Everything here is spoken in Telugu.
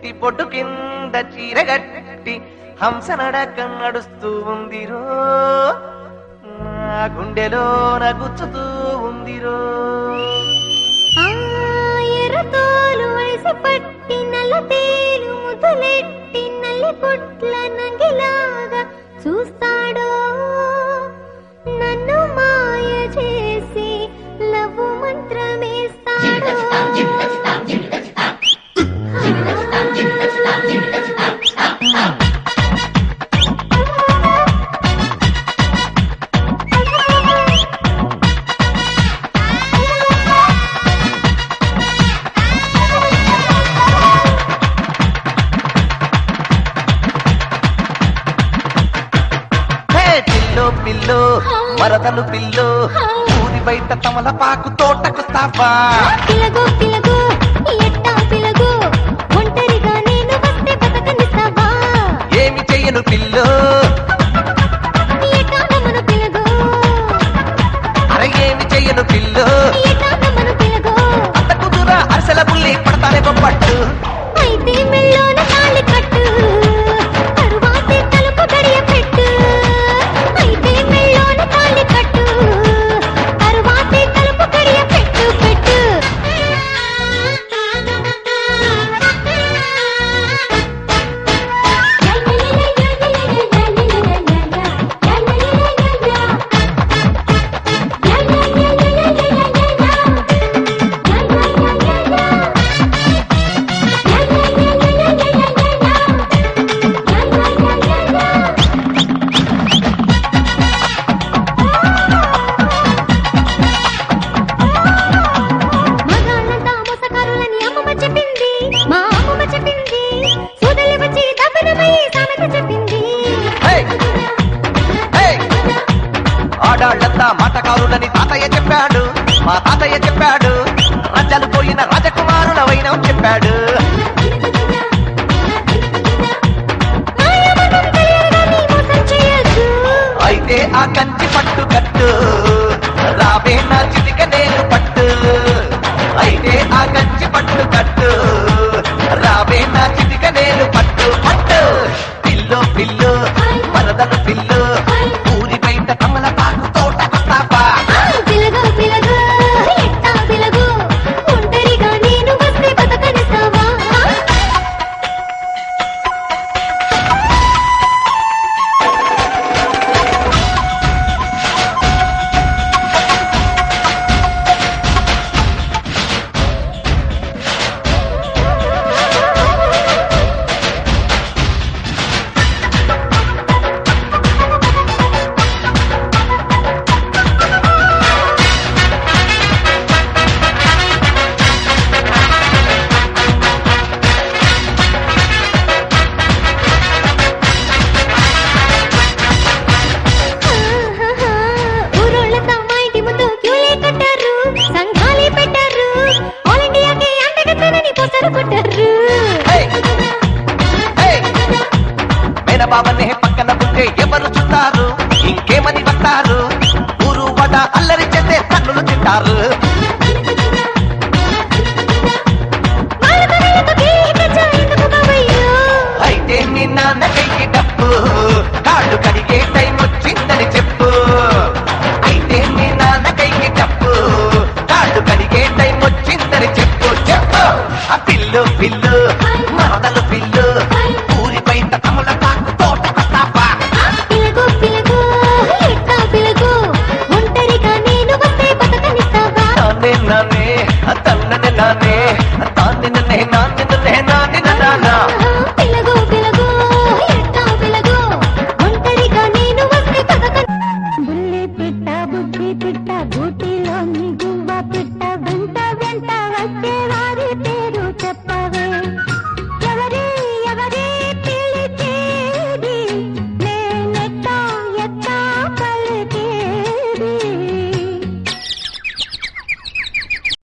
పెట్టి పొట్టు కింద చీరగట్టి హంస నడక నడుస్తూ ఉందిరో నా గుండెలో నగుచ్చుతూ ఉందిరో ఆ ఎర్రతోలు వయసు పట్టి నల్ల తేలు ముదులెట్టి నల్లి పుట్ల నంగిలాగా చూస్తాడో నన్ను మాయ చేసి లవ్వు మంత్రమేస్తాడో హే పిల్లో పిల్లో మరదలు పిల్లో ఊరి బయట తమలపాకు తోటకొస్తావా పిలగో పిలగో ఎట్టా పిలగో ఒంటరిగా నేను వస్తే బతకనిస్తావా ఏమి చెయ్యను పిల్లో ఎట్టా నమ్మను పిలగో అరే ఏమి చెయ్యను పిల్లో ఎట్టా నమ్మను పిలగో అంత కుదురా అరసల పుల్లి పడతానే పట్టు అయితే మెళ్ళోన తాళి కట్టు తరువాతే తలుపు గడియ పెట్టు అయితే మెళ్ళోన తాళి కట్టు తరువాతే తలుపు గడియ పెట్టు పెట్టు మగాళ్ళంతా మోసగారులని అమ్మమ్మ చెప్పింది మా అమ్మమ్మ చెప్పింది సూదలి వచ్చి దబ్బనమై సామెత చెప్పింది హే! హే! ఆడాళ్ళంతా మాటకారులని తాతయ్య చెప్పాడు మా తాతయ్య చెప్పాడు రాజ్యాలు పోయిన రాజకుమారులవైన చెప్పాడు మాయమనం తెలియదని మోసం చేయొద్దు అయితే ఆ కంచి పట్టు కట్టు రావే నా చిటిక నేను పట్టు అయితే ఆ కంచి పట్టు కట్టు రావే నా చిటిక నేను పట్టు పట్టు పిల్లు పిల్లు మరదలు పిల్లు ఊరి బయట కమల పాకు తోట కొస్తావా పిలగో పిలగో ఎట్టా పిలగో ఒంటరిగా నేను వస్తే బతకనిస్తావా ఊరోళ్ళంతా మా ఇంటి ముందు క్యూలే కట్టారు సంఘాలే పెట్టారు ఆల్ ఇండియాకి అంతగతనని పోతారు కొట్టారు హే! హే! మేనబాబనే పక్కన ఉంటే ఎవరు చూస్తారు ఇంకేమని వస్తారు ఊరు వడ అల్లరి చేస్తే కన్నులు తింటారు వాళ్ళ తనలతో కేకచ్చా ఎందుకు బాబయ్యో అయితే మీ నాన్న కైకి డబ్బు కాళ్ళు కడిగే టైం వచ్చిందని చెప్పు అయితే మీ నాన్న కైకి డబ్బు కాళ్ళు కడిగే టైం వచ్చిందని చెప్పు చెప్పు ఆ పిల్లు పిల్లు మరదలు పిల్లు ఊరి బయట కమల పాకు తోట కొస్తావా పిలగో పిలగో ఎట్టా పిలగో ఒంటరిగా నేను వస్తే బతకనిస్తావా నానే నానే తన్ననే నానే తాన్ని నన్నే నాన్ని నన్నే నాన్ని నానా పిలగో పిలగో ఎట్టా పిలగో ఒంటరిగా నేను వస్తే బతక బుల్లి పిట్ట బుద్ధి పిట్ట గూటిలోని గువ్వ పిట్ట వెంట వెంట వచ్చే వారి